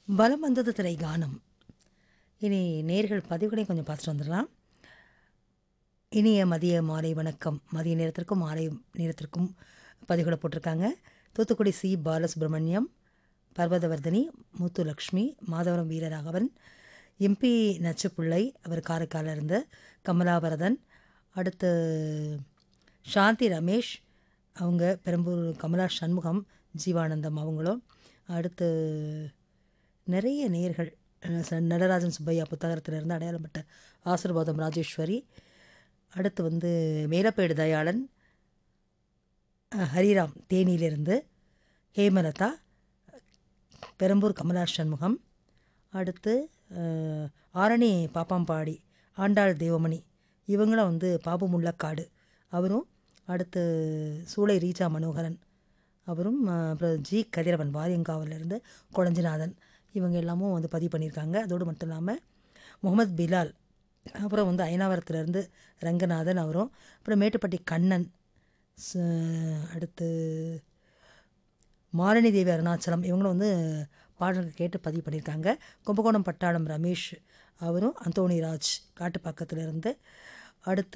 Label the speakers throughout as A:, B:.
A: பலம் வந்தது திரை கானம் இனி நேர்கள் பதிவுகளையும் கொஞ்சம் பார்த்துட்டு வந்துடலாம் இனிய மதிய மாலை வணக்கம் மதிய நேரத்திற்கும் மாலை நேரத்திற்கும் பதிவுகளை போட்டிருக்காங்க தூத்துக்குடி சி பாலசுப்ரமணியம் பர்வதவர்தினி முத்துலக்ஷ்மி மாதவரம் வீரராகவன் எம்பி நச்சுப்பிள்ளை அவர் காரைக்காலில் இருந்து கமலாபரதன் அடுத்து சாந்தி ரமேஷ் அவங்க பெரம்பூர் கமலா சண்முகம் ஜீவானந்தம் அவங்களும் அடுத்து நிறைய நேர்கள் அஹ் ச- நடராஜன் சுப்பையா புத்தகத்திலிருந்து அடையாளப்பட்ட ஆசீர்வாதம் ராஜேஸ்வரி அடுத்து வந்து மேலப்பேடு தயாளன் அஹ் ஹரிராம் தேனியிலிருந்து ஹேமலதா பெரம்பூர் கமலா சண்முகம் அடுத்து அஹ், ஆரணி பாப்பாம்பாடி ஆண்டாள் தேவமணி இவங்களும் வந்து பாபு முள்ளக்காடு அவரும் அடுத்து சூளை ரீஜா மனோகரன் அவரும் அஹ், அப்புறம் ஜி கதிரவன் வாரியங்காவிலிருந்து குழஞ்சிநாதன் இவங்க எல்லாமும் வந்து பதிவு பண்ணியிருக்காங்க அதோடு மட்டும் இல்லாமல் முகமது பிலால் அப்புறம் வந்து அயனாவரத்துலேருந்து ரங்கநாதன் அவரும் அப்புறம் மேட்டுப்பட்டி கண்ணன் ச- அடுத்து மாலினி தேவி அருணாச்சலம் இவங்களும் வந்து பாடல்கள் கேட்டு பதிவு பண்ணியிருக்காங்க கும்பகோணம் பட்டாளம் ரமேஷ் அவரும் அந்தோணி ராஜ் காட்டுப்பாக்கத்துல இருந்து அடுத்து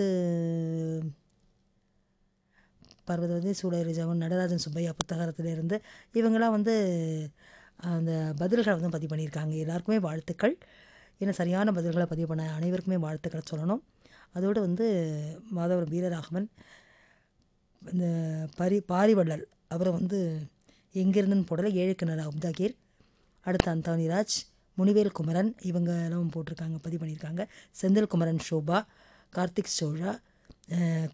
A: பர்வதவதி சூழரிஜவன் நடராஜன் சுப்பையா புத்தகத்திலிருந்து இவங்கெல்லாம் வந்து அந்த பதில்களை வந்து பதிவு பண்ணியிருக்காங்க எல்லாருக்குமே வாழ்த்துக்கள் ஏன்னா சரியான பதில்களை பதிவு பண்ண அனைவருக்குமே வாழ்த்துக்களை சொல்லணும் அதோடு வந்து மாதவர் வீரராகவன் இந்த பரி பாரிவள்ளல் அவரை வந்து எங்கிருந்துன்னு போடல ஏழு கிணறு அப்தாகீர் அடுத்து அந்தானிராஜ் முனிவேல் குமரன் இவங்க எல்லாம் போட்டிருக்காங்க பதிவு பண்ணியிருக்காங்க செந்தில் குமரன் ஷோபா கார்த்திக் சோழா அஹ்,